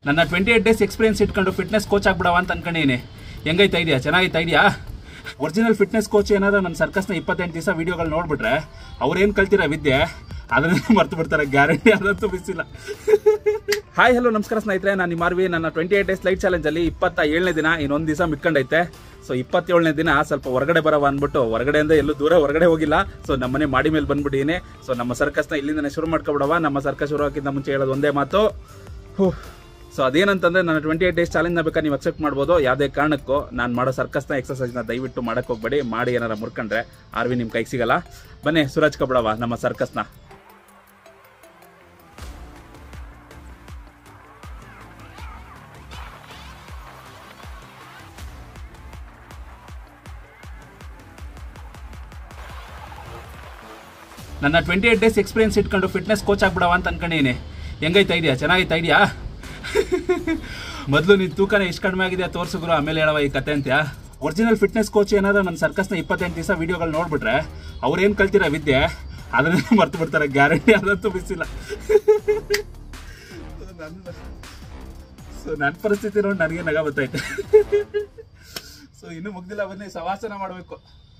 ನನ್ನ twenty eight days experience ಇಟ್ಕೊಂಡು fitness coach ಆಗ್ಬಿಡವ ಅಂತ ಅನ್ಕೊಂಡಿನಿ ಹೆಂಗೈತಾ ಇದೆಯಾ ಚೆನ್ನಾಗೈತಾ ಇದೆಯಾ ಒರಿಜಿನಲ್ ಫಿಟ್ನೆಸ್ ಕೋಚ್ ಏನಾದ್ರು ನನ್ನ ಸರ್ಕಸ್ನ ಇಪ್ಪತ್ತೆಂಟು ದಿವಸ ವಿಡಿಯೋಗಳು ನೋಡ್ಬಿಟ್ರೆ ಅವ್ರೇನು ಕಲ್ತಿರೋ ವಿದ್ಯೆ ಅದನ್ನೇ ಮರ್ತು ಬಿಡ್ತಾರೆ ಗ್ಯಾರಂಟಿ ಅದಂತೂ ಬಿಸಿಲ್ಲ ಹಾಯ್ ಹಲೋ ನಮಸ್ಕಾರ ಸ್ನೇಹಿತರೆ ನಾನು ನಿಮ್ಮ ಆರ್ವಿ ನನ್ನ twenty eight days light challenge ಅಲ್ಲಿ ಇಪ್ಪತ್ತ ಏಳನೇ ದಿನ ಇನ್ನೊಂದು ದಿವಸ ಮಿಕ್ಕಂಡೈತೆ ಸೊ ಇಪ್ಪತ್ತೇಳನೇ ದಿನ ಸ್ವಲ್ಪ ಹೊರಗಡೆ ಬರವ ಅಂದ್ಬಿಟ್ಟು ಹೊರಗಡೆಯಿಂದ ಎಲ್ಲೂ ದೂರ ಹೊರಗಡೆ ಹೋಗಿಲ್ಲ ಸೊ ನಮ್ಮನೆ ಮಾಡಿ ಮೇಲೆ ಬಂದ್ಬಿಟ್ಟಿದ್ದೀನಿ ಸೊ ನಮ್ಮ ಸರ್ಕಸ್ನ ಇಲ್ಲಿಂದನೇ ಶುರು ಮಾಡ್ಕೊಬಿಡವ ನಮ್ಮ ಸರ್ಕಸ್ ಶುರು ಹಾಕಿದ್ದ ಮುಂಚೆ ಹೇಳೋದು ಒಂದೇ ಮಾತು ಹೂ ಸೊ ಅದೇನಂತಂದ್ರೆ ನನ್ನ ಟ್ವೆಂಟಿ ಏಟ್ ಡೇಸ್ ಚಾಲೆಂಜ್ನ ಬೇಕಾದ್ರೆ ನೀವು ಅಕ್ಸೆಪ್ಟ್ ಮಾಡ್ಬೋದು ಯಾವುದೇ ಕಾರಣಕ್ಕೂ ನಾನು ಮಾಡೋ ಸರ್ಕಸ್ನ ಎಕ್ಸಸೈಸ್ನ ದಯವಿಟ್ಟು ಮಾಡಕ್ಕೆ ಹೋಗ್ಬೇಡಿ ಮಾಡಿ ಏನಾರ ಮುರ್ಕೊಂಡ್ರೆ ಆರ್ವಿ ನಿಮ್ಮ ಕೈಗೆ ಸಿಗಲ್ಲ ಬನ್ನಿ ಸುರಾಜ್ ಕಬಿಡವ ನಮ್ಮ ಸರ್ಕಸ್ನ ನನ್ನ ಟ್ವೆಂಟಿ ಏಟ್ ಡೇಸ್ ಎಕ್ಸ್ಪೀರಿಯನ್ಸ್ ಇಟ್ಕೊಂಡು ಫಿಟ್ನೆಸ್ ಕೋಚ್ ಆಗ್ಬಿಡವ ಅಂತ ಅನ್ಕೊಂಡಿನಿ ಹೆಂಗೈತಾ ಇದೆಯಾ ಚೆನ್ನಾಗೈತಾ ಇದೆಯಾ ಮೊದಲು ನೀನು ತೂಕನ ಎಷ್ಟು ಕಡಿಮೆ ಆಗಿದೆ ತೋರ್ಸುಗ್ರು ಆಮೇಲೆ ಹೇಳವ ಈ ಕತೆ ಅಂತ್ಯಾ ಒರಿಜಿನಲ್ ಫಿಟ್ನೆಸ್ ಕೋಚ್ ಏನಾದ್ರು ನನ್ನ ಸರ್ಕಸ್ನ ಇಪ್ಪತ್ತೆಂಟು ದಿವಸ ವಿಡಿಯೋಗಳು ನೋಡ್ಬಿಟ್ರೆ ಅವ್ರೇನು ಕಲ್ತಿರೋ ವಿದ್ಯೆ ಅದನ್ನೇ ಮರ್ತು ಬಿಡ್ತಾರೆ ಗ್ಯಾರಂಟಿ ಅದಂತೂ ಬಿಸಿಲ್ಲ ಸೊ ನನ್ನ ಪರಿಸ್ಥಿತಿ ನೋಡಿ ನನಗೆ ನಗ ಬರ್ತೈತೆ ಸೊ ಇನ್ನೂ ಮುಗ್ದಿಲ್ಲ ಬನ್ನಿ ಸವಾಸನ ಮಾಡಬೇಕು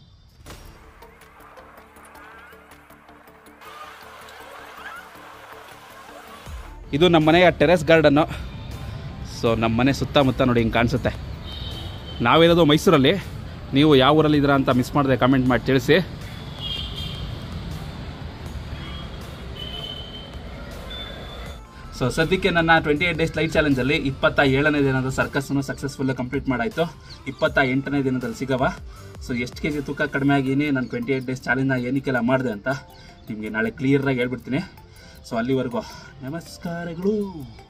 ಇದು ನಮ್ಮ ಮನೆಯ ಟೆರೆಸ್ ಗಾರ್ಡನ್ನು ಸೊ ನಮ್ಮ ಮನೆ ಸುತ್ತಮುತ್ತ ನೋಡಿ ಹಿಂಗೆ ಕಾಣಿಸುತ್ತೆ ನಾವಿರೋದು ಮೈಸೂರಲ್ಲಿ ನೀವು ಯಾವ ಊರಲ್ಲಿ ಇದ್ದೀರಾ ಅಂತ ಮಿಸ್ ಮಾಡಿದೆ ಕಮೆಂಟ್ ಮಾಡಿ ತಿಳಿಸಿ ಸೊ ಸದ್ಯಕ್ಕೆ ನನ್ನ ಟ್ವೆಂಟಿ ಏಟ್ ಡೇಸ್ ಲೈಟ್ ಚಾಲೆಂಜಲ್ಲಿ ಇಪ್ಪತ್ತ ಏಳನೇ ದಿನದ ಸರ್ಕಸ್ಸನ್ನು ಸಕ್ಸಸ್ಫುಲ್ ಕಂಪ್ಲೀಟ್ ಮಾಡಾಯಿತು ಇಪ್ಪತ್ತ ಎಂಟನೇ ದಿನದಲ್ಲಿ ಸಿಗವ ಸೊ ಎಷ್ಟು ಕೆ ಜಿ ತೂಕ ಕಡಿಮೆ ಆಗೀನಿ ನಾನು ಟ್ವೆಂಟಿ ಏಟ್ ಡೇಸ್ ಚಾಲೆಂಜ್ನ ಏನಕ್ಕೆಲ್ಲ ಮಾಡಿದೆ ಅಂತ ನಿಮಗೆ ನಾಳೆ ಕ್ಲಿಯರಾಗಿ ಹೇಳ್ಬಿಡ್ತೀನಿ ಸೊ ಅಲ್ಲಿವರೆಗೂ ನಮಸ್ಕಾರಗಳು